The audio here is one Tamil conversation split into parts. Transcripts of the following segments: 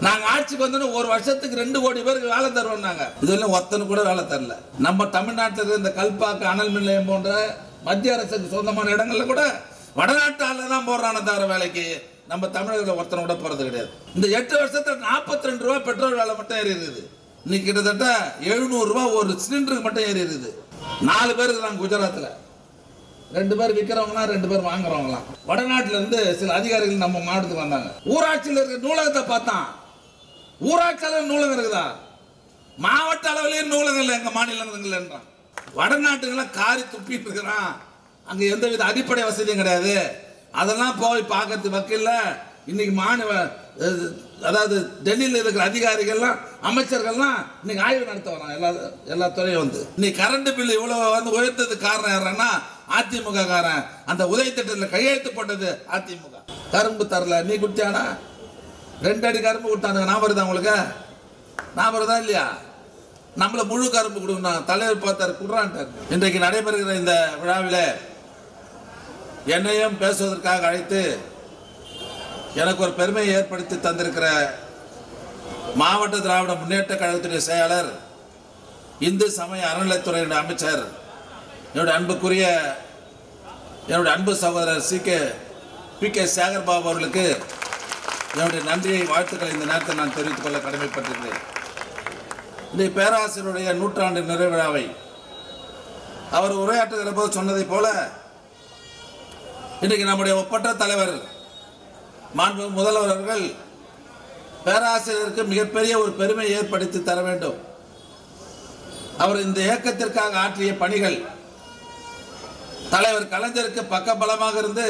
நாங்க ஆட்சிக்கு வந்தோன்னு ஒரு வருஷத்துக்கு ரெண்டு கோடி பேருக்கு வேலை தருவோம் நாங்க இதுவரையும் ஒருத்தனு கூட வேலை தரல நம்ம தமிழ்நாட்டில் இருக்கிற இந்த கல்பாக்கு அனல் மின் நிலையம் போன்ற மத்திய அரசுக்கு சொந்தமான இடங்கள்ல கூட வடநாட்டு ஆளு தான் போடுறானே தவிர வேலைக்கு நம்ம தமிழகத்தில் ஒருத்தனை கூட போறது கிடையாது இந்த எட்டு வருஷத்துல நாற்பத்தி ரெண்டு ரூபா பெட்ரோல் விலை மட்டும் ஏறி இருக்குது இன்னைக்கு கிட்டத்தட்ட எழுநூறு ரூபாய் ஒரு சிலிண்டருக்கு மட்டும் ஏறி இருக்குது நாலு பேர் இருக்கிறாங்க குஜராத்தில் ரெண்டு பேர் விற்கிறவங்களாம் ரெண்டு பேர் வாங்குறவங்களாம் வடநாட்டுல இருந்து சில அதிகாரிகள் நம்ம மாவட்டத்துக்கு வந்தாங்க ஊராட்சியில் இருக்கிற நூலகத்தை பார்த்தான் ஊராட்சி அளவில் நூலகம் இருக்குதா மாவட்ட அளவிலேயே நூலகம் இல்லை எங்க மாநிலங்கள்ன்றான் வடநாட்டுங்கெல்லாம் காரி துப்பிட்டு இருக்கிறான் அங்க எந்தவித அடிப்படை வசதியும் கிடையாது அதெல்லாம் போய் பார்க்கறது வக்கீல்ல இன்னைக்கு மாநில அஹ், அதாவது டெல்லியில் இருக்கிற அதிகாரிகள்லாம் அமைச்சர்கள்லாம் இன்னைக்கு ஆய்வு நடத்த வரான் எல்லா எல்லா துறையும் வந்து இன்னைக்கு கரண்ட் பில் இவ்வளவு வந்து உயர்த்ததுக்கு காரணம் யாருன்னா அதிமுக காரன் அந்த உதவி திட்டத்தில் கையெழுத்து போட்டது அதிமுக கரும்பு தரல நீ குடிச்சானா ரெண்டு அடி கரும்பு கொடுத்தானுங்க ஞாபகம் வருதா உங்களுக்கு ஞாபகம் வருதா இல்லையா நம்மள முழு கரும்பு கொடுக்கணும் தலைவர் பார்த்தாரு குடுறான்ட்டார் இன்றைக்கு நடைபெறுகிற இந்த விழாவில் என்னையும் பேசுவதற்காக அழைத்து எனக்கு ஒரு பெருமையை ஏற்படுத்தி தந்திருக்கிற மாவட்ட திராவிட முன்னேற்ற கழகத்துடைய செயலாளர் இந்து சமய அறநிலைத்துறையினுடைய அமைச்சர் என்னுடைய அன்புக்குரிய என்னுடைய அன்பு சகோதரர் C K P K Sekar Babu அவர்களுக்கு என்னுடைய நன்றியை வாழ்த்துக்களை இந்த நேரத்தில் நான் தெரிவித்துக் கொள்ள கடமைப்பட்டிருக்கிறேன் இந்த பேராசிரியருடைய நூற்றாண்டு நிறைவு விழாவை அவர் உரையாற்றுகிற போது சொன்னதைப் போல இன்றைக்கு நம்முடைய ஒப்பற்ற தலைவர் மாண்பு முதல்வர் அவர்கள் பேராசிரியருக்கு மிகப்பெரிய ஒரு பெருமையை ஏற்படுத்தி தர வேண்டும் அவர் இந்த இயக்கத்திற்காக ஆற்றிய பணிகள் தலைவர் கலைஞருக்கு பக்கபலமாக இருந்து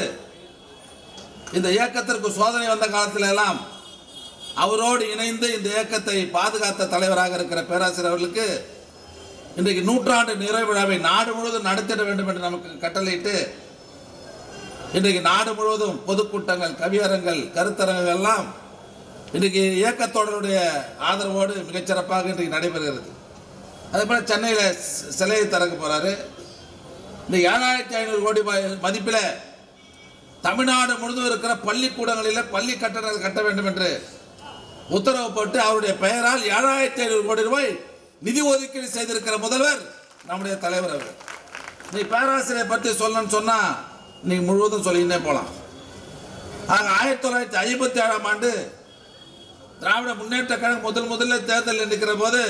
இந்த இயக்கத்திற்கு சோதனை வந்த காலத்தில் எல்லாம் அவரோடு இணைந்து இந்த இயக்கத்தை பாதுகாத்த தலைவராக இருக்கிற பேராசிரியர் அவர்களுக்கு இன்றைக்கு நூற்றாண்டு நிறைவு விழாவை நாடு முழுவதும் நடத்திட வேண்டும் என்று நமக்கு கட்டளையிட்டு இன்றைக்கு நாடு முழுவதும் பொதுக்கூட்டங்கள் கவியரங்கள் கருத்தரங்குகள் எல்லாம் இன்றைக்கு இயக்கத்தோடருடைய ஆதரவோடு மிகச்சிறப்பாக இன்றைக்கு நடைபெறுகிறது அதே போல சென்னையில் சி- சிலையை திறக்க போறாரு இந்த ஏழாயிரத்தி ஐநூறு கோடி ரூபாய் மதிப்பில் தமிழ்நாடு முழுவதும் இருக்கிற பள்ளிக்கூடங்களில் பள்ளி கட்டடங்கள் கட்ட வேண்டும் என்று உத்தரவு போட்டு அவருடைய பெயரால் ஏழாயிரத்தி ஐநூறு கோடி ரூபாய் நிதி ஒதுக்கீடு செய்திருக்கிற முதல்வர் நம்முடைய தலைவர் அவர் நீ பேராசிரியர் பற்றி சொல்லணும்னு சொன்னா நீ முழுவதும் சொல்லிக்கிட்டே போகலாம் ஆக ஆயிரத்தி தொள்ளாயிரத்தி ஐம்பத்தி ஏழாம் ஆண்டு திராவிட முன்னேற்ற கழகம் முதல் முதல்ல தேர்தலில் நிற்கிற போது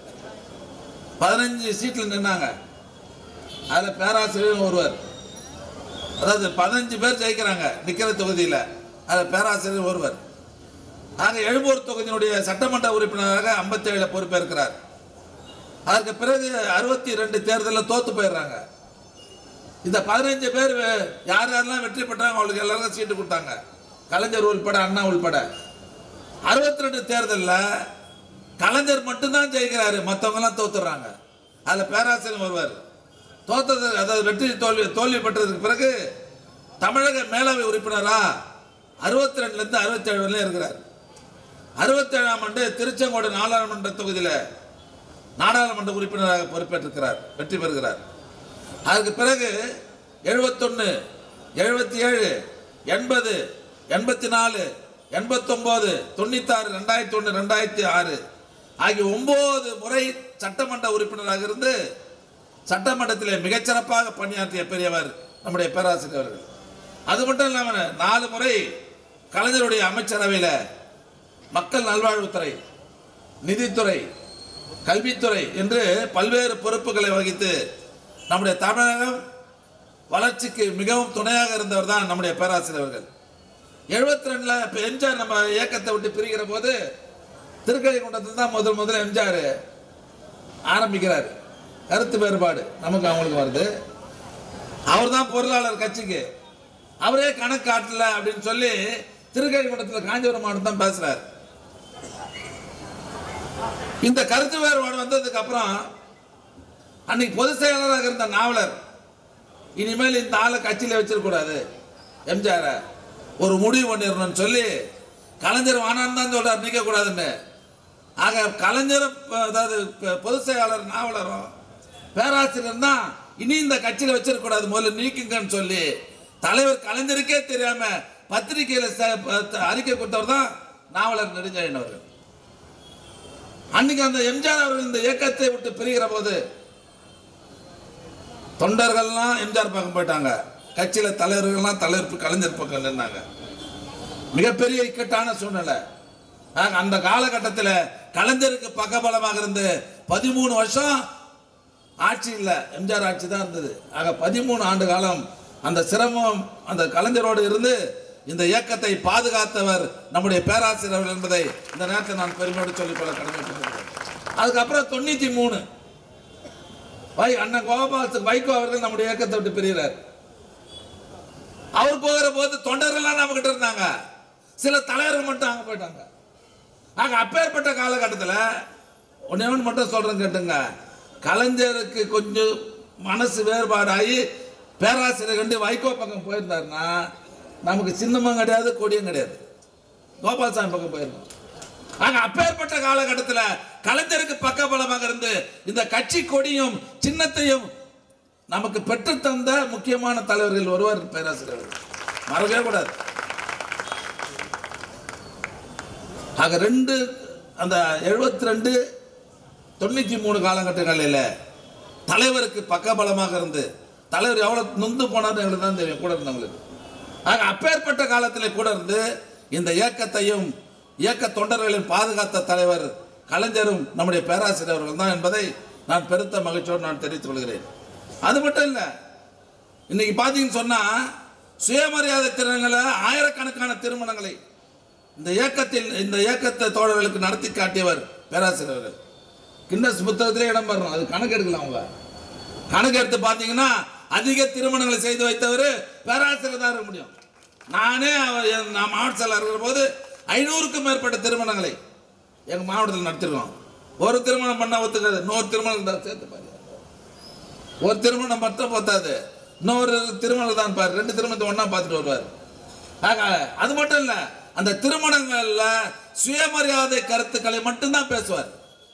பதினஞ்சு சீட்டில் நின்னாங்க அதில் பேராசிரியர் ஒருவர் அதாவது பதினஞ்சு பேர் ஜெயிக்கிறாங்க நிற்கிற தொகுதியில் அதில் பேராசிரியர் ஒருவர் ஆக எழும்பூர் தொகுதியினுடைய சட்டமன்ற உறுப்பினராக ஐம்பத்தேழில் பொறுப்பேற்கிறார் அதற்கு பிறகு அறுபத்தி ரெண்டு தேர்தலில் தோத்து போயிடுறாங்க இந்த பதினஞ்சு பேர் வே- யார் யாரெல்லாம் வெற்றி பெற்றாங்க அவங்களுக்கு எல்லாருக்கும் சீட்டு கொடுத்தாங்க கலைஞர் உள்பட அண்ணா உள்பட அறுபத்தி ரெண்டு தேர்தலில் கலைஞர் மட்டும்தான் ஜெயிக்கிறாரு மற்றவங்கெல்லாம் தோத்துடுறாங்க அதில் பேராசிரியர் ஒருவர் தோத்தது அதாவது வெற்றி தோல்வி தோல்வி பெற்றதுக்கு பிறகு தமிழக மேலவை உறுப்பினரா அறுபத்தி ரெண்டுலேருந்து அறுபத்தேழு வரையிலும் இருக்கிறார் அறுபத்தேழாம் ஆண்டு திருச்செங்கோடு நாடாளுமன்ற தொகுதியில் நாடாளுமன்ற உறுப்பினராக பொறுப்பேற்றிருக்கிறார் வெற்றி பெறுகிறார் அதுக்கு பிறகு எழுபத்தொன்று எழுபத்தி ஏழு எண்பது எண்பத்தி நாலு எண்பத்தொம்போது தொண்ணூத்தாறு ரெண்டாயிரத்தி ஒன்று ரெண்டாயிரத்தி ஆறு ஆகிய ஒன்பது முறை சட்டமன்ற உறுப்பினராக இருந்து சட்டமன்றத்திலே மிகச்சிறப்பாக பணியாற்றிய பெரியவர் நம்முடைய பேராசிரியர் அவர்கள் அது மட்டும் இல்லாமல் நாலு முறை கலைஞருடைய அமைச்சரவையில் மக்கள் நல்வாழ்வுத்துறை நிதித்துறை கல்வித்துறை என்று பல்வேறு பொறுப்புகளை வகித்து நம்முடைய தமிழகம் வளர்ச்சிக்கு மிகவும் துணையாக இருந்தவர் தான் நம்முடைய பேராசிரியர் அவர்கள் எழுபத்தி ரெண்டுல இப்போ எம்ஜிஆர் நம்ம இயக்கத்தை விட்டு பிரிக்கிற போது திருக்கழிக்குண்டத்தில் தான் முதல் முதல்ல எம்ஜிஆர் ஆரம்பிக்கிறார் கருத்து வேறுபாடு நமக்கு அவங்களுக்கு வருது அவர் தான் பொருளாளர் கட்சிக்கு அவரே கணக்கு காட்டல அப்படின்னு சொல்லி திருக்கழிக்குண்டத்தில் காஞ்சிபுரம் மாவட்டம் தான் பேசுறாரு இந்த கருத்து வேறுபாடு வந்ததுக்கு அப்புறம் அன்னைக்கு பொதுச் செயலாளராக இருந்த நாவலர் இனிமேல் இந்த ஆளை கட்சியில வச்சிருக்கூடாது எம்ஜிஆர் ஒரு முடிவு பண்ணிடணும்னு சொல்லி கலைஞர் வானான்னு தான் சொல்றாரு நீக்க கூடாதுன்னு ஆக கலைஞரும் ப- அதாவது ப- பொதுச் செயலாளர் நாவலரும் பேராசிரியர் தான் இனி இந்த கட்சியில வச்சிருக்கூடாது முதல்ல நீக்குங்கன்னு சொல்லி தலைவர் கலைஞருக்கே தெரியாம பத்திரிகையில ச- ப- அறிக்கை கொடுத்தவர் தான் நாவலர் நெடுஞ்செழியன் அவர்கள் அன்னைக்கு அந்த எம்ஜிஆர் அவர்கள் இந்த இயக்கத்தை விட்டு பிரிகிற போது தொண்டர்கள்லாம் எம்ஜிஆர் பக்கம் போயிட்டாங்க கட்சியில தலைவர்கள்லாம் தலைவர் கலைஞர் பக்கம் நின்னாங்க மிகப்பெரிய இக்கட்டான சூழ்நிலை ஆக, அந்த காலகட்டத்தில் கலைஞருக்கு பக்கபலமாக இருந்து பதிமூணு வருஷம் ஆட்சி இல்லை எம்ஜிஆர் ஆட்சி தான் இருந்தது ஆக பதிமூணு ஆண்டு காலம் அந்த சிரமம் அந்த கலைஞரோடு இருந்து இந்த இயக்கத்தை பாதுகாத்தவர் நம்முடைய பேராசிரியர் என்பதை இந்த நேரத்தில் நான் பெருமையோடு சொல்லிக்கொள்ள கடமைப்பட்டிருக்கிறேன் அதுக்கப்புறம் தொண்ணூற்றி மூணு வை அண்ணன் கோபால் வைகோ அவர்கள் நம்முடைய இயக்கத்தை விட்டு பிரிகிறார் அவர் போகிற போது தொண்டர்கள்லாம் நம்ம கிட்ட இருந்தாங்க சில தலைவர்கள் மட்டும் அங்கே போயிட்டாங்க ஆக அப்பேற்பட்ட காலகட்டத்தில் ஒன்றே ஒன்று மட்டும் சொல்கிறேன் கேட்டுங்க கலைஞருக்கு கொஞ்சம் மனசு வேறுபாடாகி பேராசிரியர் கண்டு வைகோ பக்கம் போயிருந்தாருன்னா நமக்கு சின்னமும் கிடையாது கொடியும் கிடையாது கோபால்சாமி பக்கம் போயிருந்தோம் ஆக அப்பேற்பட்ட காலகட்டத்தில் கலைஞருக்கு பக்கபலமாக இருந்து இந்த கட்சி கொடியும் சின்னத்தையும் நமக்கு பெற்று தந்த முக்கியமான தலைவர்கள் ஒருவர் பேராசிரியர் மறக்கவே கூடாது ஆக ரெண்டு அந்த எழுபத்தி ரெண்டு தொண்ணூற்றி மூணு காலகட்டங்களில் தலைவருக்கு பக்கபலமாக இருந்து தலைவர் எவ்வளோ நொந்து போனார்னு எங்களுக்கு தான் தெரியும் கூட இருந்தவங்களுக்கு ஆக அப்பேற்பட்ட காலத்தில் கூட இருந்து இந்த இயக்கத்தையும் இயக்க தொண்டர்களையும் பாதுகாத்த தலைவர் கலைஞரும் நம்முடைய பேராசிரியர் அவர்கள் தான் என்பதை நான் பெருத்த மகிழ்ச்சியோடு நான் தெரிவித்துக் கொள்கிறேன் அது மட்டும் இல்லை இன்னைக்கு பார்த்தீங்கன்னு சொன்னால் சுயமரியாதை திருமணங்களை ஆயிரக்கணக்கான திருமணங்களை இந்த இயக்கத்தில் இந்த இயக்கத்தை தோழர்களுக்கு நடத்தி காட்டியவர் பேராசிரியர்கள் கின்னஸ் புத்தகத்திலே இடம் பெறணும் அது கணக்கு எடுக்கலாம் அவங்க கணக்கு எடுத்து பார்த்தீங்கன்னா அதிக திருமணங்களை செய்து வைத்தவர் பேராசிரியர் தான் இருக்க முடியும் நானே அவர் என் நான் மாவட்ட செயலர் இருக்கிற போது ஐநூறுக்கும் மேற்பட்ட திருமணங்களை எங்கள் மாவட்டத்தில் நடத்திருக்கோம் ஒரு திருமணம் பண்ண ஒத்துக்காது இன்னொரு திருமணம் தான் சேர்த்து பாரு ஒரு திருமணம் மட்டும் பத்தாது இன்னொரு திருமணம் தான் பாரு ரெண்டு திருமணத்தை ஒண்ணா பார்த்துட்டு வருவார் ஆக அது மட்டும் இல்ல அந்த திருமணங்கள்ல சுயமரியாதை கருத்துக்களை மட்டும்தான் பேசுவார்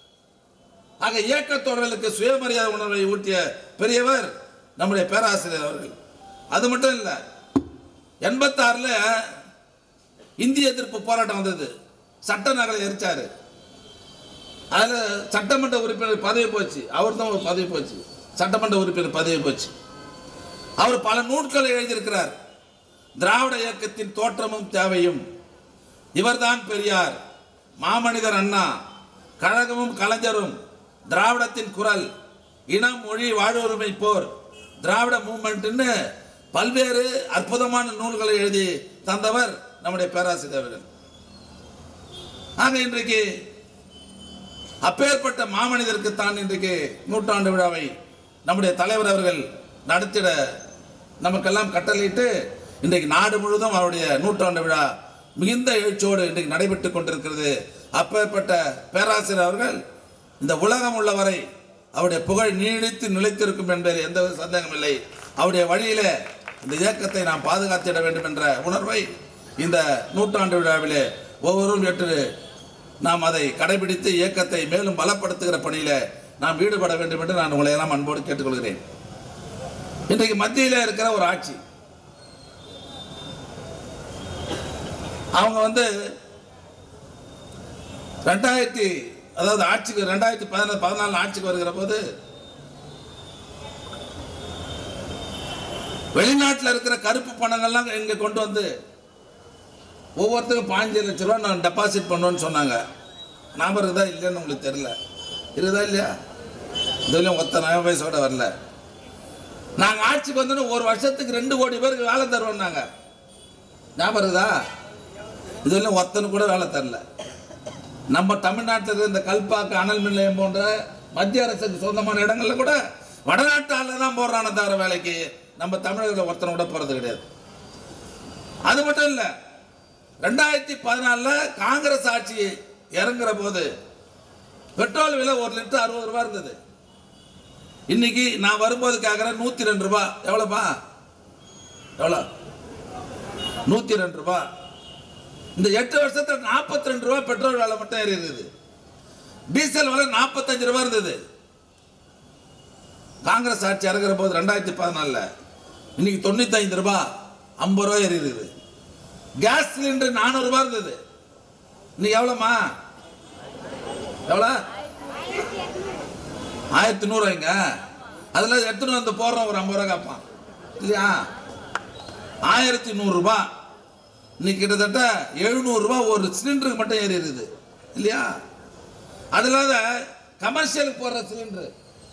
ஆக இயக்கத்தோழர்களுக்கு சுயமரியாதை உணர்வை ஊட்டிய பெரியவர் நம்முடைய பேராசிரியர் அவர்கள் அது மட்டும் இல்ல எண்பத்தாறுல இந்திய எதிர்ப்பு போராட்டம் வந்தது சட்ட நகலை எரிச்சாரு அதுல சட்டமன்ற உறுப்பினர் பதவி போச்சு அவர் தான் ஒரு பதவி போச்சு சட்டமன்ற உறுப்பினர் பதவி போச்சு அவர் பல நூல்களை எழுதியிருக்கிறார் திராவிட இயக்கத்தின் தோற்றமும் தேவையும் இவர்தான் பெரியார் மாமனிதர் அண்ணா கழகமும் கலைஞரும் திராவிடத்தின் குரல் இனம் மொழி வாழ்வுரிமை போர் திராவிட மூமெண்ட்னு பல்வேறு அற்புதமான நூல்களை எழுதி தந்தவர் நம்முடைய பேராசிரியர் அவர்கள் ஆக இன்றைக்கு அப்பேற்பட்ட மாமனிதருக்கு தான் இன்றைக்கு நூற்றாண்டு விழாவை நம்முடைய தலைவர் அவர்கள் நடத்திட நமக்கெல்லாம் கட்டளையிட்டு இன்றைக்கு நாடு முழுவதும் அவருடைய நூற்றாண்டு விழா மிகுந்த எழுச்சியோடு இன்றைக்கு நடைபெற்றுக் கொண்டிருக்கிறது அப்பேற்பட்ட பேராசிரியர் அவர்கள் இந்த உலகம் உள்ளவரை அவருடைய புகழ் நீடித்து நிலைத்திருக்கும் என்பதில் எந்த ஒரு சந்தேகம் இல்லை அவருடைய வழியிலே இந்த இயக்கத்தை நாம் பாதுகாத்திட வேண்டும் என்ற உணர்வை இந்த நூற்றாண்டு விழாவிலே ஒவ்வொருவரும் ஏற்று நாம் அதை கடைபிடித்து இயக்கத்தை மேலும் பலப்படுத்துகிற பணியில நாம் ஈடுபட வேண்டும் என்று நான் உங்களை எல்லாம் அன்போடு கேட்டுக்கொள்கிறேன் இன்றைக்கு மத்தியில இருக்கிற ஒரு ஆட்சி அவங்க வந்து ரெண்டாயிரத்தி அதாவது ஆட்சிக்கு ரெண்டாயிரத்தி பதினாறு பதினாலு ஆட்சிக்கு வருகிற போது வெளிநாட்டில் இருக்கிற கருப்பு பணங்கள்லாம் இங்கே கொண்டு வந்து ஒவ்வொருத்தருக்கும் பாஞ்சு லட்ச ரூபா நான் டெபாசிட் பண்ணுவேன்னு சொன்னாங்க ஞாபகம் இருக்குதா இல்லைன்னு உங்களுக்கு தெரியல இருக்குதா இல்லையா இதுலையும் ஒத்த நய வயசோட வரல நாங்கள் ஆட்சிக்கு வந்தோன்னு ஒரு வருஷத்துக்கு ரெண்டு கோடி பேருக்கு வேலை தருவோம்னாங்க ஞாபகம் இருக்குதா இதுலையும் ஒத்தனு கூட வேலை தரல நம்ம தமிழ்நாட்டில் இருக்கிற இந்த கல்பாக்கு அனல் மின் நிலையம் போன்ற மத்திய அரசுக்கு சொந்தமான இடங்கள்ல கூட வடநாட்டு ஆளு தான் போடுறான தவிர வேலைக்கு நம்ம தமிழர்கள் ஒருத்தனை கூட போறது கிடையாது அது மட்டும் இல்லை ரெண்டாயிரத்தி பதினாலில் காங்கிரஸ் ஆட்சி இறங்குற போது பெட்ரோல் விலை ஒரு லிட்டர் அறுபது ரூபாய் இருந்தது இன்னைக்கு நான் வரும்போது கேட்குறேன் நூற்றி ரெண்டு ரூபாய் எவ்வளோப்பா எவ்வளோ நூற்றி ரெண்டு ரூபாய் இந்த எட்டு வருஷத்துல நாற்பத்தி ரெண்டு ரூபாய் பெட்ரோல் விலை மட்டும் ஏறி இருக்குது டீசல் விலை நாற்பத்தஞ்சு ரூபாய் இருந்தது காங்கிரஸ் ஆட்சி இறங்குற போது ரெண்டாயிரத்தி பதினாலில் இன்னைக்கு தொண்ணூத்தைந்து ரூபாய் ஐம்பது ரூபாய் ஏறி இருக்குது கேஸ் சிலிண்டர் நானூறு ரூபாய் இருந்தது இன்னைக்கு எவ்வளோமா எவ்வளோ ஆயிரத்தி நூறுவாய்ங்க அதில் எடுத்துன்னு வந்து போடுறோம் ஒரு ஐம்பது ரூபா கேட்பான் இல்லையா ஆயிரத்தி நூறுரூபா இன்னைக்கு கிட்டத்தட்ட எழுநூறுபா ஒரு சிலிண்டருக்கு மட்டும் ஏறி இருக்குது இல்லையா அது இல்லாத கமர்ஷியலுக்கு போடுற சிலிண்டரு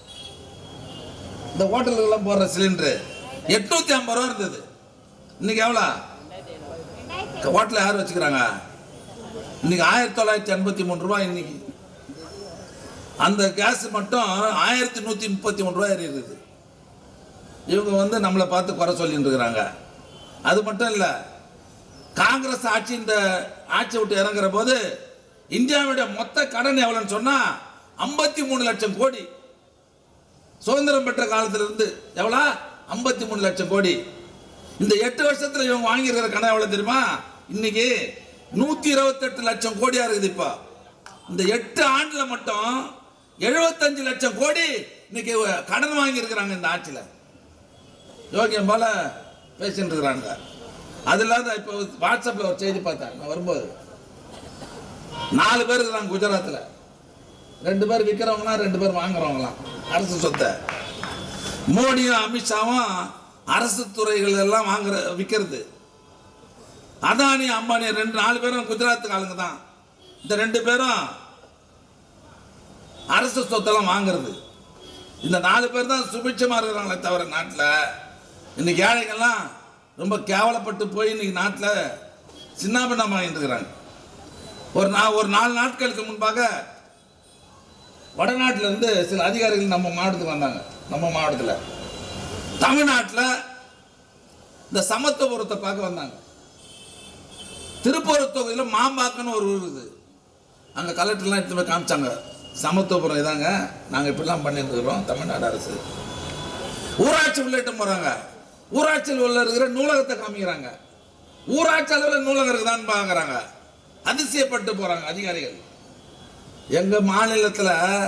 இந்த ஹோட்டலுக்கெல்லாம் போடுற சிலிண்டரு எட்நூத்தி ஐம்பது ரூபா இருந்தது இன்னைக்கு எவ்வளோ ஹோட்டலில் யார் வச்சுக்கிறாங்க இன்னைக்கு ஆயிரத்தி தொள்ளாயிரத்தி எண்பத்தி மூணு ரூபாய் இன்னைக்கு அந்த கேஸ் மட்டும் ஆயிரத்தி நூற்றி முப்பத்தி மூணு ரூபாய் ஏறி இருக்குது இவங்க வந்து நம்மளை பார்த்து குறை சொல்லிட்டு இருக்கிறாங்க அது மட்டும் இல்லை காங்கிரஸ் ஆட்சி இந்த ஆட்சி விட்டு இறங்குற போது இந்தியாவுடைய மொத்த கடன் எவ்வளோன்னு சொன்னால் ஐம்பத்தி மூணு லட்சம் கோடி சுதந்திரம் பெற்ற காலத்துல இருந்து எவ்வளோ ஐம்பத்தி மூணு லட்சம் கோடி இந்த எட்டு வருஷத்துல இவங்க வாங்கியிருக்கிற கடன் எவ்வளவு தெரியுமா இன்னைக்கு நூத்தி இருபத்தெட்டு லட்சம் கோடியா இருக்குது இப்போ இந்த எட்டு ஆண்டுல மட்டும் எழுபத்தஞ்சு லட்சம் கோடி இன்னைக்கு கடன் வாங்கி இருக்கிறாங்க இந்த ஆட்சியில் யோகியம் போல பேசிட்டு இருக்கிறாங்க அது இல்லாத இப்போ வாட்ஸ்அப்பில் ஒரு செய்தி பார்த்தேன் நான் வரும்போது நாலு பேர் இருக்கிறாங்க குஜராத்தில் ரெண்டு பேர் விற்கிறவங்களாம் ரெண்டு பேர் வாங்குறவங்களாம் அரசு சொத்தை மோடியும் அமித்ஷாவும் அரசு துறைகள் எல்லாம் வாங்குற விற்கிறது அதானி அம்பானி ரெண்டு நாலு பேரும் குஜராத் ஆளுங்க தான் இந்த ரெண்டு பேரும் அரசு சொத்தெல்லாம் வாங்குறது இந்த நாலு பேர் தான் சுபிட்சமா இருக்கிறாங்களே தவிர நாட்டில் இன்னைக்கு ஏழைகள்லாம் ரொம்ப கேவலப்பட்டு போய் இன்னைக்கு நாட்டில் சின்னாபின்னமாகிட்டு இருக்கிறாங்க ஒரு நா- ஒரு நாலு நாட்களுக்கு முன்பாக வடநாட்டுல இருந்து சில அதிகாரிகள் நம்ம மாவட்டத்துக்கு வந்தாங்க நம்ம மாவட்டத்தில் தமிழ்நாட்டில் இந்த சமத்துவபுரத்தை பார்க்க வந்தாங்க திருப்பூர் தொகுதியில் மாம்பாக்கன்னு ஒரு ஊர் இருக்குது அங்கே கலெக்டர்லாம் எடுத்து போய் காமிச்சாங்க சமத்துவபுரம் இதாங்க நாங்கள் இப்படிலாம் பண்ணிட்டு இருக்கிறோம் தமிழ்நாடு அரசு ஊராட்சி உள்ளிட்டு போகிறாங்க ஊராட்சியில் உள்ள இருக்கிற நூலகத்தை காமிக்கிறாங்க ஊராட்சி அளவில் நூலகம் இருக்குதான்னு பார்க்குறாங்க அதிசயப்பட்டு போகிறாங்க அதிகாரிகள் எங்க மாநிலத்துல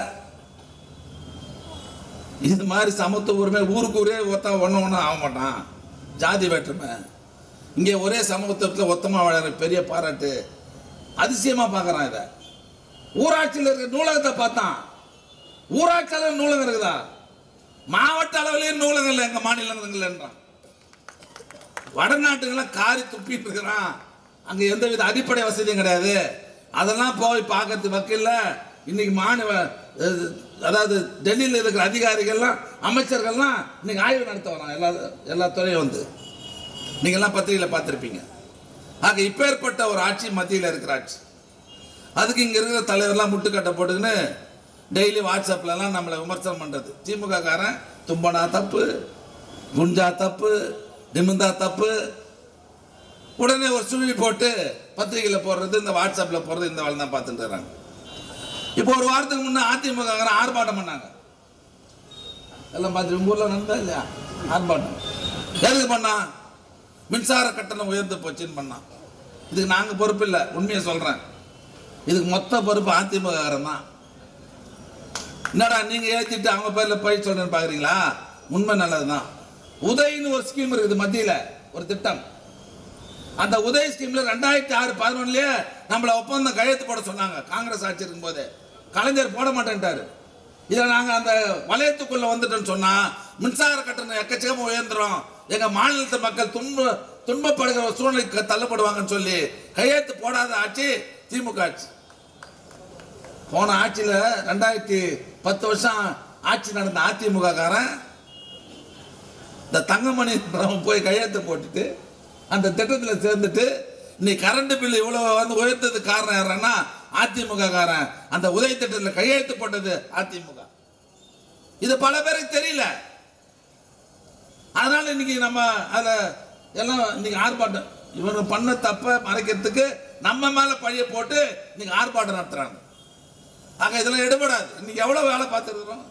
இது மாதிரி சமத்துவ உரிமை ஊருக்கு ஊரே ஒருத்தன் ஒன்று ஒன்றும் ஆக மாட்டான் ஜாதி வேற்றுமை இங்கே ஒரே சமூகத்தில் ஒத்தமாக வாழற பெரிய பாராட்டு அதிசயமா பார்க்குறான் இதை ஊராட்சியில் இருக்க நூலகத்தை பார்த்தான் ஊராட்சி அளவில் நூலகம் இருக்குதா மாவட்ட அளவிலேயே நூலகம் இல்லை எங்கள் மாநிலங்கள்ன்றான் வடநாட்டுக்கெல்லாம் காரி துப்பிட்டு இருக்கிறான் அங்கே எந்த வித அடிப்படை வசதியும் கிடையாது அதெல்லாம் போய் பார்க்கறது வக்கில்ல இன்னைக்கு மாநில அஹ், அதாவது டெல்லியில் இருக்கிற அதிகாரிகள்லாம் அமைச்சர்கள்லாம் இன்னைக்கு ஆய்வு நடத்த வரான் எல்லா எல்லா துறையும் வந்து நீங்கள்லாம் பத்திரிகையில் பார்த்துருப்பீங்க ஆக இப்பேற்பட்ட ஒரு ஆட்சி மத்தியில் இருக்கிற ஆட்சி அதுக்கு இங்கே இருக்கிற தலைவர்லாம் முட்டுக்கட்டை போட்டுக்கின்னு டெய்லி வாட்ஸ்அப்லலாம் நம்மளை விமர்சனம் பண்ணுறது திமுக காரன் தும்பனா தப்பு குஞ்சா தப்பு நிமிந்தா தப்பு உடனே ஒரு சுழி போட்டு பத்திரிகையில் போடுறது இந்த வாட்ஸ்அப்பில் போடுறது இந்த வேலை தான் பார்த்துட்டு இருக்காங்க இப்போ ஒரு வாரத்துக்கு முன்னே அதிமுக காரன் ஆர்ப்பாட்டம் பண்ணாங்க எல்லாம் பார்த்து உங்க ஊரில் நடந்தா இல்லையா ஆர்ப்பாட்டம் எதுக்கு பண்ணா மின்சார கட்டணம் உயர்ந்து போச்சுன்னு பண்ணான் இதுக்கு நாங்கள் பொறுப்பு இல்லை உண்மையை சொல்கிறேன் இதுக்கு மொத்த பொறுப்பு அதிமுக காரன் தான் என்னடா நீங்க ஏத்திட்டு அவங்க பேர்ல போய் சொல்றேன்னு பாக்குறீங்களா உண்மை நல்லதுதான் உதய்னு ஒரு ஸ்கீம் இருக்குது மத்தியில ஒரு திட்டம் அந்த உதய் ஸ்கீம்ல ரெண்டாயிரத்தி ஆறு பதினொன்னுலயே நம்மள ஒப்பந்தம் கையெழுத்து போட சொன்னாங்க காங்கிரஸ் ஆட்சி இருக்கும்போது கலைஞர் போட மாட்டேன்ட்டாரு இதில் நாங்கள் அந்த வலயத்துக்குள்ள வந்துட்டோம்னு சொன்னா மின்சார கட்டணம் எக்கச்சக்கமாக உயர்ந்துரும் எங்க மாநிலத்து மக்கள் துன்ப துன்பப்படுகிற ஒரு சூழ்நிலைக்கு தள்ளப்படுவாங்கன்னு சொல்லி கையெழுத்து போடாத ஆட்சி திமுக ஆட்சி போன ஆட்சியில் ரெண்டாயிரத்தி பத்து வருஷம் ஆட்சி நடந்த அதிமுக காரன் இந்த தங்கமணி போய் கையெழுத்து போட்டுட்டு அந்த திட்டத்தில் சேர்ந்துட்டு இன்னைக்கு கரண்ட் பில் இவ்வளவு வந்து உயர்த்ததுக்கு காரணம் யாருன்னா அதிமுக காரன் அந்த உதவி திட்டத்தில் கையெழுத்து போட்டது அதிமுக இது பல பேருக்கு தெரியல அதனால இன்னைக்கு நம்ம அதில் எல்லாம் இன்னைக்கு ஆர்ப்பாட்டம் இவங்க பண்ண தப்பை மறைக்கிறதுக்கு நம்ம மேல பழிய போட்டு இன்னைக்கு ஆர்ப்பாட்டம் நடத்துறாங்க ஆக இதெல்லாம் எடுபடாது இன்னைக்கு எவ்வளவு வேலை பார்த்துருக்குறோம்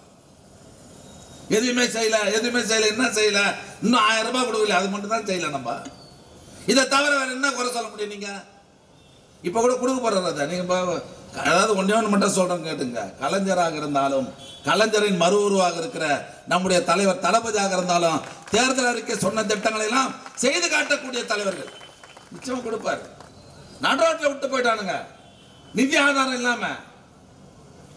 எதுவுமே செய்யல எதுவுமே செய்யல என்ன செய்யல இன்னும் ஆயிரம் ரூபாய் கொடுக்கல அது மட்டும் தான் செய்யல நம்ம இதை தவிர வேற என்ன குறை சொல்ல முடியும் நீங்க இப்ப கூட கொடுக்க போறாரு அதை நீங்க இப்ப அதாவது ஒன்றே ஒன்று மட்டும் சொல்றேன் கேட்டுங்க கலைஞராக இருந்தாலும் கலைஞரின் மறு உருவாக இருக்கிற நம்முடைய தலைவர் தளபதியாக இருந்தாலும் தேர்தல் அறிக்கை சொன்ன திட்டங்களை எல்லாம் செய்து காட்டக்கூடிய தலைவர்கள் நிச்சயமா கொடுப்பாரு நடுரோட்டில் விட்டு போயிட்டானுங்க நிதி ஆதாரம் இல்லாம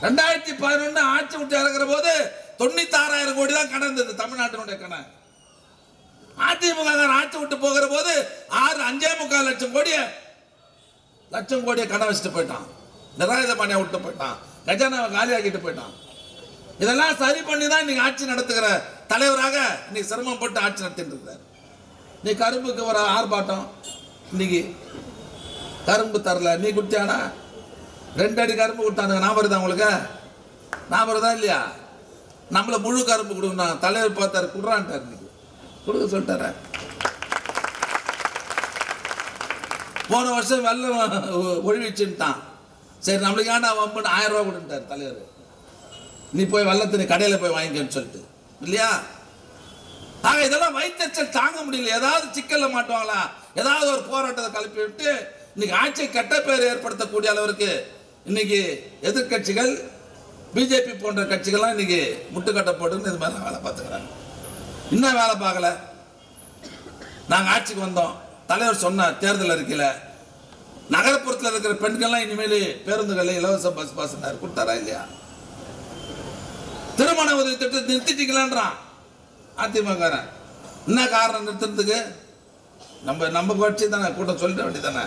ரெண்டாயிரத்தி பதினொன்னு ஆட்சி விட்டு இறக்குற போது தொண்ணூத்தாறாயிரம் கோடி தான் கடன் இருந்தது தமிழ்நாட்டினுடைய கடன் அதிமுக காரன் ஆட்சி விட்டு போகிற போது ஆறு அஞ்சே முக்கால் லட்சம் கோடிய லட்சம் கோடியை கடன் வச்சுட்டு போயிட்டான் நிராயுத பாண்டியா விட்டு போயிட்டான் கஜானாவை காலியாக்கிட்டு போயிட்டான் இதெல்லாம் சரி பண்ணி தான் இன்னைக்கு ஆட்சி நடத்துகிற தலைவராக இன்னைக்கு சிரமப்பட்டு ஆட்சி நடத்திட்டு இருக்கிறார் நீ கரும்புக்கு வர ஆர்ப்பாட்டம் இன்னைக்கு கரும்பு தரல நீ குடிச்சானா ரெண்டு அடி கரும்பு கொடுத்தானுங்க ஞாபகம் வருதா உங்களுக்கு ஞாபகம் வருதா இல்லையா நம்மள முழு கரும்பு கொடுக்கணும் தலைவர் பார்த்தாரு குடுறான்ட்டார் இன்னைக்கு கொடுக்க சொல்லிட்டாரு போன வருஷம் வெள்ளம் ஒ- ஒழிவிச்சுட்டான் சரி நம்மளுக்கு ஏன்டா வம்புன்னு ஆயிரம் ரூபா கொடுத்தார் தலைவர் நீ போய் வெள்ளத்தினி கடையில் போய் வாங்கிக்கன்னு சொல்லிட்டு இல்லையா ஆக இதெல்லாம் வைத்தறிச்சல் தாங்க முடியல ஏதாவது சிக்கல்ல மாட்டுவாங்களா ஏதாவது ஒரு போராட்டத்தை கிளப்பி விட்டு இன்னைக்கு ஆட்சி கெட்ட பேர் ஏற்படுத்தக்கூடிய அளவிற்கு இன்னைக்கு எதிர்க்கட்சிகள் பிஜேபி போன்ற கட்சிகள்லாம் இன்னைக்கு முட்டுக்கட்டை போட்டுன்னு இது மாதிரிலாம் வேலை பார்த்துக்கிறாங்க இன்னும் வேலை பார்க்கல நாங்கள் ஆட்சிக்கு வந்தோம் தலைவர் சொன்னார் தேர்தல் அறிக்கையில் நகரப்புறத்தில் இருக்கிற பெண்கள்லாம் இனிமேல் பேருந்துகளில் இலவச பஸ் பாசனார் கொடுத்தாரா இல்லையா திருமண உதவி திட்டத்தை நிறுத்திட்டீங்களான்றான் அதிமுக என்ன காரணம் நிறுத்துறதுக்கு நம்ம நம்ம கட்சி தானே கூட்டம் சொல்லிட வேண்டியதானே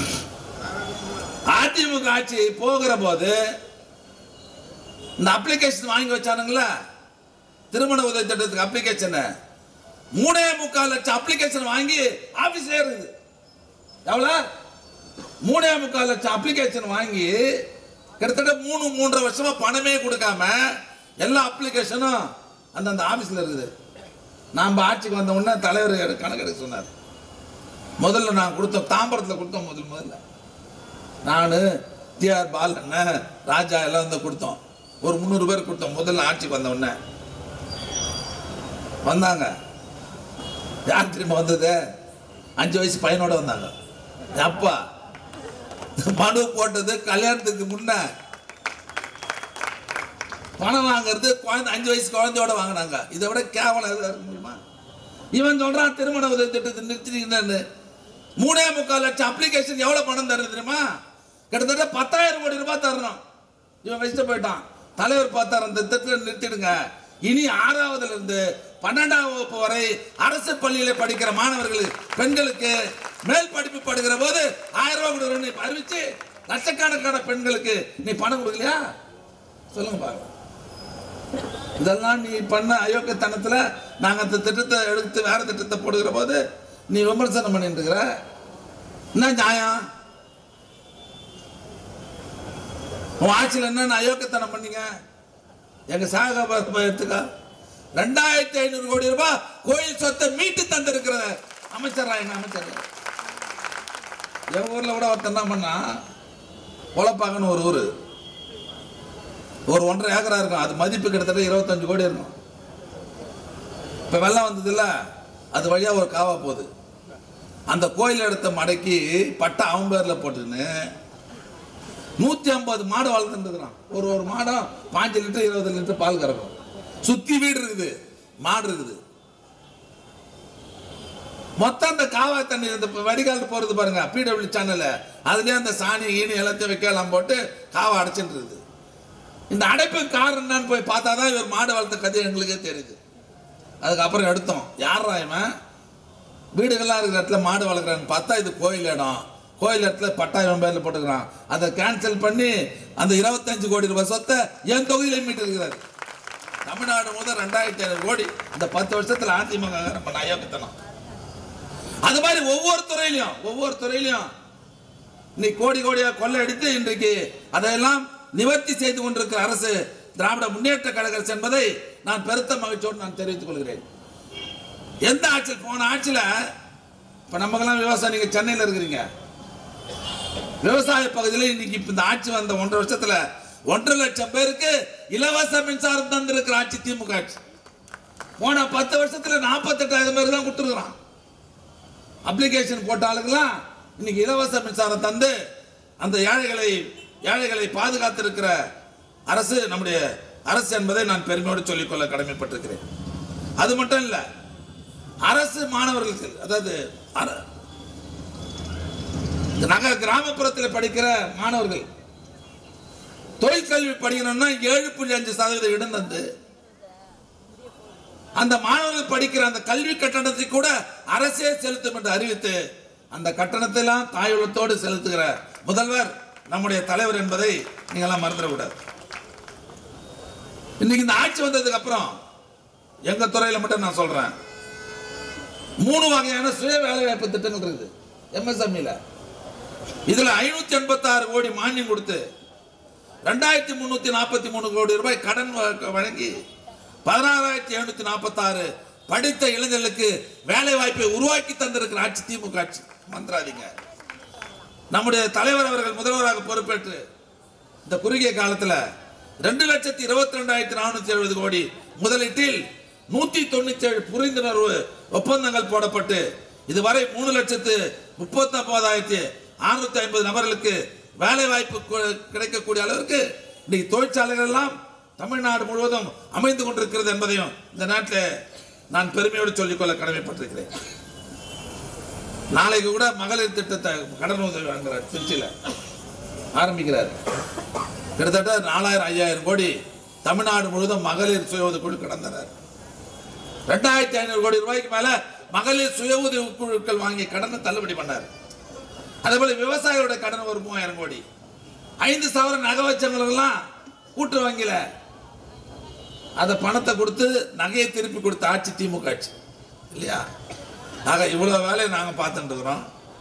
அதிமுக ஆட்சி போகிற போது இந்த அப்ளிகேஷன் வாங்கி வச்சானுங்களா திருமண உதவி திட்டத்துக்கு அப்ளிகேஷன் மூணே முக்கால் லட்சம் அப்ளிகேஷன் வாங்கி ஆபீஸ்ல இருக்குது எவ்வளோ மூணே முக்கால் லட்சம் அப்ளிகேஷன் வாங்கி கிட்டத்தட்ட மூணு மூன்றரை வருஷமா பணமே கொடுக்காம எல்லா அப்ளிகேஷனும் அந்தந்த ஆபீஸ்ல இருக்குது நாம் ஆட்சிக்கு வந்த உடனே தலைவர் எடு- கணக்கெடுக்க சொன்னார் முதல்ல நான் கொடுத்தோம் தாம்பரத்தில் கொடுத்தோம் முதல் முதல்ல நான் டிஆர் பாலண்ண ராஜா எல்லாம் வந்து கொடுத்தோம் ஒரு முந்நூறு பேர் கொடுத்தோம் முதல்ல ஆட்சிக்கு வந்த உடனே வந்தாங்க யார் திரும்ப வந்தது அஞ்சு வயசு பையனோட வந்தாங்க என் அப்பா மனு போட்டது கல்யாணத்துக்கு முன்ன பணம் வாங்குறது குழந்தை அஞ்சு வயசு குழந்தையோட வாங்கினாங்க இதை விட கேவலம் எதுவும் இருக்க முடியுமா இவன் சொல்றான் திருமண உதவி திட்டத்தை நிறுத்திட்டீங்கன்னு மூணே முக்கால் லட்சம் அப்ளிகேஷன் எவ்வளவு பணம் தருது தெரியுமா கிட்டத்தட்ட பத்தாயிரம் கோடி ரூபாய் தரணும் இவன் வச்சுட்டு போயிட்டான் தலைவர் பார்த்தார் அந்த திட்டத்தை நிறுத்திடுங்க இனி ஆறாவதுல இருந்து பன்னெண்டாம் வகுப்பு வரை அரசு பள்ளியில படிக்கிற மாணவர்கள் பெண்களுக்கு மேல் படிப்பு படுகிற போது ஆயிரம் ரூபாய் கொடுக்குறேன்னு இப்ப அறிவிச்சு லட்சக்கணக்கான பெண்களுக்கு நீ பணம் கொடுக்கலையா சொல்லுங்க பாருங்க இதெல்லாம் நீ பண்ண அயோக்கியத்தனத்துல நாங்க அந்த திட்டத்தை எடுத்து வேற திட்டத்தை போடுகிற போது நீ விமர்சனம் பண்ணிட்டு இருக்கிற என்ன நியாயம் உன் ஆட்சியில் என்னென்ன அயோக்கியத்தனம் பண்ணீங்க எங்க சாகபாத் எடுத்துக்கா ரெண்டாயிரத்தி ஐநூறு கோடி ரூபாய் கோயில் சொத்தை மீட்டு தந்திருக்கிற அமைச்சரா எங்க அமைச்சர் என் ஊர்ல கூட ஒருத்தன் என்ன பண்ணா உழப்பாங்கன்னு ஒரு ஊரு ஒரு ஒன்றரை ஏக்கரா இருக்கும் அது மதிப்பு கிட்டத்தட்ட இருபத்தஞ்சு கோடி இருக்கும் இப்போ வெள்ளம் வந்ததுல அது வழியா ஒரு காவா போகுது அந்த கோயில் இடத்த மடக்கி பட்டா அவன் பேர்ல போட்டுன்னு நூத்தி ஐம்பது மாடு வளர்த்துட்டு இருக்கிறான் ஒரு ஒரு மாடம் பாஞ்சு லிட்டர் இருபது லிட்டர் பால் கறக்கும் சுத்தி வீடு இருக்குது மாடு இருக்குது மொத்தம் அந்த காவா தண்ணி இந்த வடிகால் போறது பாருங்க பிடபிள்யூ சேனல் அதுலயே அந்த சாணி ஈனி எல்லாத்தையும் வைக்கலாம் போட்டு காவா அடைச்சிட்டு இருக்குது இந்த அடைப்புக்கு காரணம் என்னன்னு போய் பார்த்தா தான் இவர் மாடு வளர்த்த கதை எங்களுக்கே தெரியுது அதுக்கப்புறம் எடுத்தோம் யாரா இவன் வீடுகள்லாம் இருக்கிற இடத்துல மாடு வளர்க்குறான்னு பார்த்தா இது கோயில் இடம் கோயில் இடத்துல பட்டாயிரம் பேர்ல போட்டுக்கிறான் அதை கேன்சல் பண்ணி அந்த இருபத்தஞ்சு கோடி ரூபாய் சொத்தை என் தொகுதியில மீட்டு இருக்கிறார் தமிழ்நாடு முதல் ரெண்டாயிரத்தி ஐநூறு கோடி இந்த பத்து வருஷத்துல அதிமுக நம்ம அயோக்கியத்தனம் அது மாதிரி ஒவ்வொரு துறையிலையும் ஒவ்வொரு துறையிலையும் நீ கோடி கோடியா கொள்ளை அடித்து இன்றைக்கு அதையெல்லாம் நிவர்த்தி செய்து கொண்டிருக்கிற அரசு திராவிட முன்னேற்ற கழக அரசு என்பதை நான் பெருத்த மகிழ்ச்சியோடு நான் தெரிவித்துக் கொள்கிறேன் எந்த ஆட்சியில் போன ஆட்சியில் இப்போ நமக்கெல்லாம் விவசாயம் நீங்கள் சென்னையில் இருக்கிறீங்க விவசாய பகுதியில் இன்னைக்கு இப்ப இந்த ஆட்சி வந்த ஒன்றரை வருஷத்துல ஒன்றரை லட்சம் பேருக்கு இலவச மின்சாரம் தந்திருக்கிற ஆட்சி திமுக ஆட்சி போன பத்து வருஷத்துல நாற்பத்தெட்டாயிரம் பேர் தான் கொடுத்துருக்குறான் அப்ளிகேஷன் போட்ட ஆளுங்களாம் இன்னைக்கு இலவச மின்சாரம் தந்து அந்த ஏழைகளை ஏழைகளை பாதுகாத்திருக்கிற அரசு நம்முடைய அரசு என்பதை நான் பெருமையோடு சொல்லிக்கொள்ள கடமைப்பட்டிருக்கிறேன் அது மட்டும் இல்ல அரசு மாணவர்களுக்கு அதாவது அர- இந்த நகர கிராமப்புறத்தில் படிக்கிற மாணவர்கள் தொழிற்கல்வி படிக்கணும்னா ஏழு புள்ளி அஞ்சு சதவீதம் இடம் தந்து அந்த மாணவர்கள் படிக்கிற அந்த கல்வி கட்டணத்தை கூட அரசே செலுத்தும் என்று அறிவித்து அந்த கட்டணத்தை எல்லாம் தாயுள்ளத்தோடு செலுத்துகிற முதல்வர் நம்முடைய தலைவர் என்பதை நீங்களாம் மறந்துடக்கூடாது இன்னைக்கு இந்த ஆட்சி வந்ததுக்கு அப்புறம் எங்க துறையில மட்டும் நான் சொல்றேன் மூணு வகையான சுய வேலைவாய்ப்பு திட்டங்கள் இருக்குது எம்எஸ்எம்இல இதுல ஐநூத்தி எண்பத்தி ஆறு கோடி மானியம் கொடுத்து ரெண்டாயிரத்தி முன்னூத்தி நாற்பத்தி மூணு கோடி ரூபாய் கடன் வ- வழங்கி பதினாறாயிரத்தி எழுநூத்தி நாற்பத்தி ஆறு படித்த இளைஞர்களுக்கு வேலை வாய்ப்பை உருவாக்கி தந்திருக்கிற ஆட்சி திமுக ஆட்சி மந்திராதீங்க நம்முடைய தலைவர் அவர்கள் முதல்வராக பொறுப்பேற்று இந்த குறுகிய காலத்தில் ரெண்டு லட்சத்தி இருபத்தி ரெண்டாயிரத்தி நானூத்தி எழுபது கோடி முதலீட்டில் நூத்தி தொண்ணூத்தி ஏழு புரிந்துணர்வு ஒப்பந்தங்கள் போடப்பட்டு இதுவரை மூணு லட்சத்து முப்பத்தி ஒன்பதாயிரத்தி அறுநூத்தி ஐம்பது நபர்களுக்கு வேலை வாய்ப்பு கு- கிடைக்கக்கூடிய அளவிற்கு இன்னைக்கு தொழிற்சாலைகள் எல்லாம் தமிழ்நாடு முழுவதும் அமைந்து கொண்டிருக்கிறது என்பதையும் இந்த நாட்டில் நான் பெருமையோடு சொல்லிக்கொள்ள கடமைப்பட்டிருக்கிறேன் நாளைக்கு கூட மகளிர் திட்டத்தை கடன் உதவி வாங்குறார் திருச்சியில் ஆரம்பிக்கிறார் கிட்டத்தட்ட நாலாயிரம் ஐயாயிரம் கோடி தமிழ்நாடு முழுவதும் மகளிர் சுய உதவி குழு கடந்தனர் ரெண்டாயிரத்தி ஐநூறு கோடி ரூபாய்க்கு மேல மகளிர் சுய உதவி குழுக்கள் வாங்கிய கடனை தள்ளுபடி பண்ணார் அதே போல விவசாயியோட கடன் ஒரு மூவாயிரம் கோடி ஐந்து சவரன் நகை வச்சவங்களுக்கெல்லாம் கூட்டு வங்கியில அந்த பணத்தை கொடுத்து நகையை திருப்பி கொடுத்த ஆட்சி திமுக ஆட்சி இல்லையா ஆக இவ்வளோ வேலையை நாங்கள் பார்த்துட்டு இருக்கிறோம்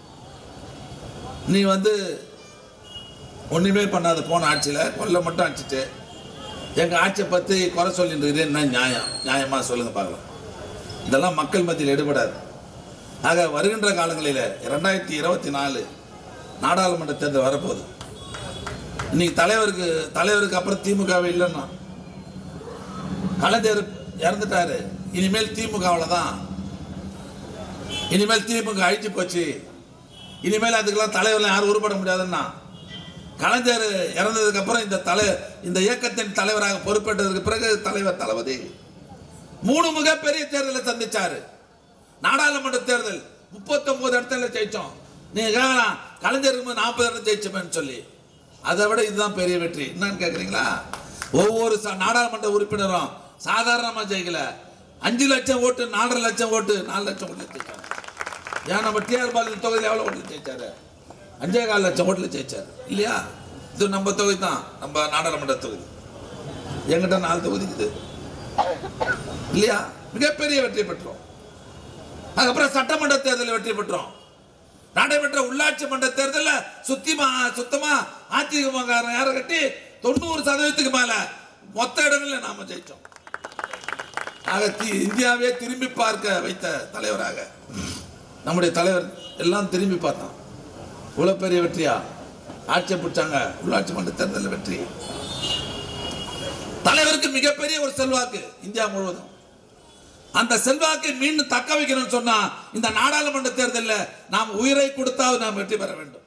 நீ வந்து ஒன்றுமே பண்ணாத போன ஆட்சியில் கொல்ல மட்டும் அடிச்சிட்டு எங்கள் ஆட்சியை பற்றி குறை சொல்லிட்டு இருக்கிறது என்ன நியாயம் நியாயமாக சொல்லுங்கள் பார்க்கலாம் இதெல்லாம் மக்கள் மத்தியில் எடுபடாது ஆக வருகின்ற காலங்களில் ரெண்டாயிரத்தி இருபத்தி நாலு நாடாளுமன்ற தேர்தல் வரப்போகுது இன்னைக்கு தலைவருக்கு தலைவருக்கு அப்புறம் திமுகவே இல்லைன்னா கலைஞர் இறந்துட்டாரு இனிமேல் திமுகவில் தான் இனிமேல் திமுக அழிச்சு போச்சு இனிமேல் அதுக்கெல்லாம் தலைவர்லாம் யாரும் உருப்பட முடியாதுன்னா கலைஞர் இறந்ததுக்கு அப்புறம் இந்த தலை இந்த இயக்கத்தின் தலைவராக பொறுப்பேற்றதுக்கு பிறகு தலைவர் தளபதி மூணு மிகப்பெரிய தேர்தலை சந்திச்சாரு நாடாளுமன்ற தேர்தல் 39 இடத்துல ஜெயிச்சோம் நீங்க கேட்கலாம் கலைஞர் இருக்கும்போது நாற்பது இடம் ஜெயிச்சோமேன்னு சொல்லி அதை விட இதுதான் பெரிய வெற்றி என்னன்னு கேட்குறீங்களா ஒவ்வொரு ச- நாடாளுமன்ற உறுப்பினரும் சாதாரணமா ஜெயிக்கல அஞ்சு லட்சம் ஓட்டு நாலரை லட்சம் ஓட்டு நாலு லட்சம் ஓட்டு ஜெயிச்சாங்க ஏன் நம்ம டிஆர் பாலு தொகுதியில் எவ்வளோ ஓட்டு ஜெயிச்சாரு அஞ்சே கால் லட்சம் ஓட்டில் ஜெயிச்சாரு இல்லையா இது நம்ம தொகுதி தான் நம்ம நாடாளுமன்ற தொகுதி எங்கிட்ட நாலு தொகுதி இருக்குது இல்லையா மிகப்பெரிய வெற்றி பெற்றோம் அதுக்கப்புறம் சட்டமன்ற தேர்தலில் வெற்றி பெற்றோம் நடைபெற்ற உள்ளாட்சி மன்ற தேர்தலில் சுத்திமா சுத்தமா அதிமுக யாரை கட்டி தொண்ணூறு சதவீதத்துக்கு மேல மொத்த இடங்களில் நாம ஜெயிச்சோம் ஆக தி- இந்தியாவே திரும்பி பார்க்க வைத்த தலைவராக நம்முடைய தலைவர் எல்லாம் திரும்பி பார்த்தான் இவ்வளவு பெரிய வெற்றியா ஆட்சியை பிடிச்சாங்க உள்ளாட்சி மன்ற தேர்தலில் வெற்றி தலைவருக்கு மிகப்பெரிய ஒரு செல்வாக்கு இந்தியா முழுவதும் அந்த செல்வாக்கை மீண்டும் தக்க வைக்கணும்னு சொன்னா இந்த நாடாளுமன்ற தேர்தலில் நாம் உயிரை கொடுத்தாவது நாம் வெற்றி பெற வேண்டும்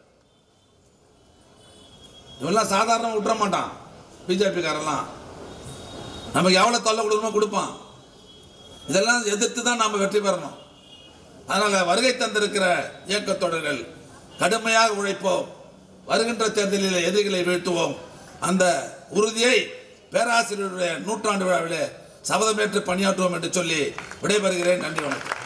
இவெல்லாம் சாதாரண விட்டுற மாட்டான் பிஜேபி காரெல்லாம் நமக்கு எவ்வளவு தொல்லை கொடுக்கணுமோ கொடுப்பான் இதெல்லாம் எதிர்த்து தான் நாம் வெற்றி பெறணும் அதனால வருகை தந்திருக்கிற இயக்கத்தொடர்கள் கடுமையாக உழைப்போம் வருகின்ற தேர்தலில் எதிரிகளை வீழ்த்துவோம் அந்த உறுதியை பேராசிரியருடைய நூற்றாண்டு விழாவிலே சபதமேற்று பணியாற்றுவோம் என்று சொல்லி விடைபெறுகிறேன் நன்றி வணக்கம்